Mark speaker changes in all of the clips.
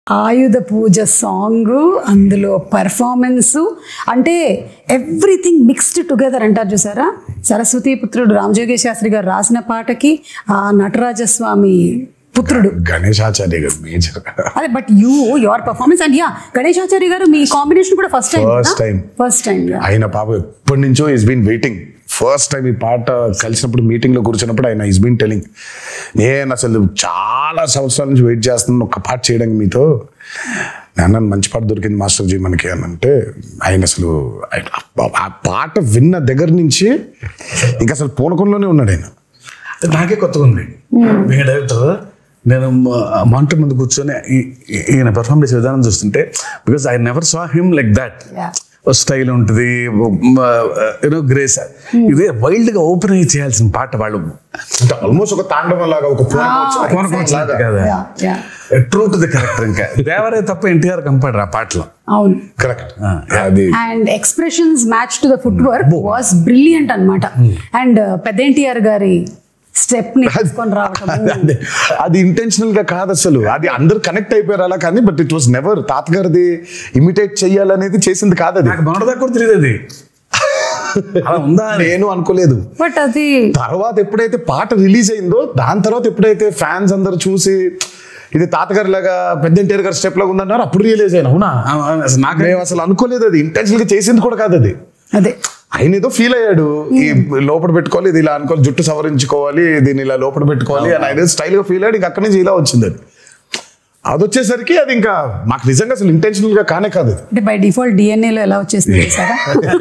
Speaker 1: ఆయుధ Pooja song అందులో performance అంటే everything mixed together అంటారు చూసారా సరస్వతి పుత్రుడు రామజోగి శాస్త్రి గారు రాసిన పాటకి ఆ నటరాజస్వామి పుత్రుడు
Speaker 2: గణేశాచార్య గారు మేజర్
Speaker 1: అదే but you your performance and yeah Ganeshachari గారు మీ కాంబినేషన్ కూడా first time
Speaker 2: First time.
Speaker 1: First time
Speaker 2: ఆయన పాప ఎప్పటి నుంచో is been waiting first time ఈ పాట కలిసినప్పుడు మీటింగ్ లో కూర్చున్నప్పుడు ఆయన ఈస్ బీన్ టెలింగ్ నేను అసలు చాలా సంవత్సరాల నుంచి వెయిట్ చేస్తున్నాను ఒక పాట చేయడానికి మీతో నాన్న మంచి పాట దొరికింది మాస్టర్ జీ మనకి అని అంటే ఆయన అసలు ఆయన- ఆ పాట విన్న దగ్గర నుంచి ఇంకా అసలు పూనకంలోనే ఉన్నాడు ఆయన
Speaker 3: నాకే కొత్తగా ఉంది మీ డైరెక్టర్ నేను మానిటర్ ముందు కూర్చొని ఈ- ఈ- ఈయన పెర్ఫామ్ చేసే విధానం చూస్తుంటే because I never saw him like that
Speaker 1: Yeah.
Speaker 3: Style ఉంటుంది యూనో గ్రేస్ ఇదే వైల్డ్ గా ఓపెన్ అయ్యి చేయాల్సిన పాట వాళ్ళు
Speaker 2: అంటే ఆల్మోస్ట్ ఒక తాండవం లాగా ఒక పూనకం వచ్చి-
Speaker 3: పూనకం వచ్చినట్టు కదా
Speaker 1: yeah yeah
Speaker 3: true to the character ఇంకా దేవరే తప్ప ఎన్టీఆర్ కంపాడరు ఆ పాటలో
Speaker 1: అవును
Speaker 2: కరెక్ట్ అది
Speaker 1: and expressions match to the footwork was brilliant అనమాట అండ్ పెద్ద ఎన్టీఆర్ గారి స్టెప్ ని తీసుకొని రావటం
Speaker 2: అదే. అది ఇంటెన్షనల్ గా కాదు అసలు అది అందరు కనెక్ట్ అయిపోయారు అలా కానీ బట్ ఇట్ వాస్ నెవర్ తాతగారిది ఇమిటేట్ చెయ్యాలనేది చేసింది కాదు అది
Speaker 3: నాకు మొన్నటిదాకా కూడా తెలియదు అది అలా ఉందా అని.
Speaker 2: నేను అనుకోలేదు
Speaker 1: బట్ అది
Speaker 2: తర్వాత ఎప్పుడైతే పాట రిలీజ్ అయిందో దాని తర్వాత ఎప్పుడైతే ఫ్యాన్స్ అందరు చూసి ఇది తాతగారి లాగా పెద్ద ఎన్టీఆర్ గారి స్టెప్ లాగా ఉందన్నారు అప్పుడు రియలైజ్ అయినా అవునా
Speaker 3: ఆ, ఆ, అసలు నాకు
Speaker 2: మేము అసలు అనుకోలేదు అది ఇంటెన్షనల్ గా చేసింది కూడా కాదు అది
Speaker 1: అదే
Speaker 2: ఆయన ఏదో ఫీల్ అయ్యాడు ఈ లోపల పెట్టుకోవాలి ఇది ఇలా అనుకోవాలి జుట్టు సవరించుకోవాలి దీన్ని ఇలా లోపల పెట్టుకోవాలి అని ఆయన స్టైల్ గా ఫీల్ అయ్యాడు ఇంకా అక్కడి నుంచి ఇలా వచ్చింది అది అది వచ్చేసరికి అది ఇంకా మాకు నిజంగా అసలు ఇంటెన్షనల్ గా కానే కాదు అది.
Speaker 1: అంటే బై డిఫాల్ట్ డిఎన్ఏలో ఎలా వచ్చేసింది సారా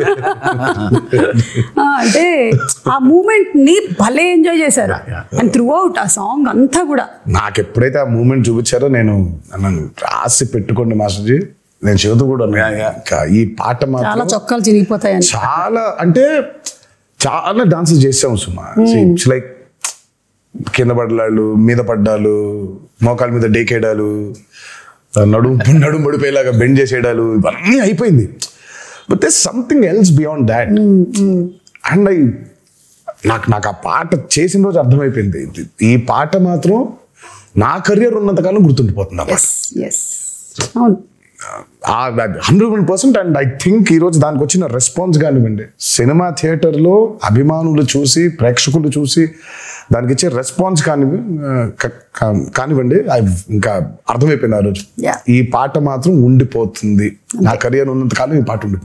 Speaker 1: అంటే ఆ మూమెంట్ ని భలే ఎంజాయ్ చేశారు అండ్ త్రూ అవుట్ ఆ సాంగ్ అంతా కూడా
Speaker 2: నాకు ఎప్పుడైతే ఆ మూమెంట్ చూపించారో నేను నన్ను రాసి పెట్టుకోండి మాస్టర్జీ నేను చదువు కూడా ఇంకా ఈ పాట
Speaker 1: చాలా
Speaker 2: మాత్రం
Speaker 1: చొక్కాలు చిరిగిపోతాయని
Speaker 2: చాలా అంటే చాలా డాన్సెస్ చేసాము సుమా ఇట్స్ లైక్ కింద పడ్డాలు మీద పడ్డాలు మోకాల మీద డేకేయడాలు నడుము నడుము పడిపోయేలాగా బెండ్ చేసేయడాలు ఇవన్నీ అయిపోయింది but they something else beyond that and I నాకు నాకు ఆ పాట చేసిన రోజు అర్థమైపోయింది ఇది- ఈ పాట మాత్రం నా కెరియర్ ఉన్నంతకాలం గుర్తుండిపోతుంది ఆ పాట
Speaker 1: ఎస్ ఎస్ అవును
Speaker 2: hundred one percent and I think ఈరోజు దానికి వచ్చిన రెస్పాన్స్ కానివ్వండి సినిమా థియేటర్లో అభిమానులు చూసి ప్రేక్షకులు చూసి దానికి ఇచ్చే రెస్పాన్స్ కానివ్వ క- కా- కానివ్వండి I- ఇంకా అర్థమైపోయింది ఆ రోజు
Speaker 1: Yeah.
Speaker 2: ఈ పాట మాత్రం ఉండిపోతుంది నా కెరియర్ ఉన్నంత కాలం ఈ పాట ఉండిపోతుంది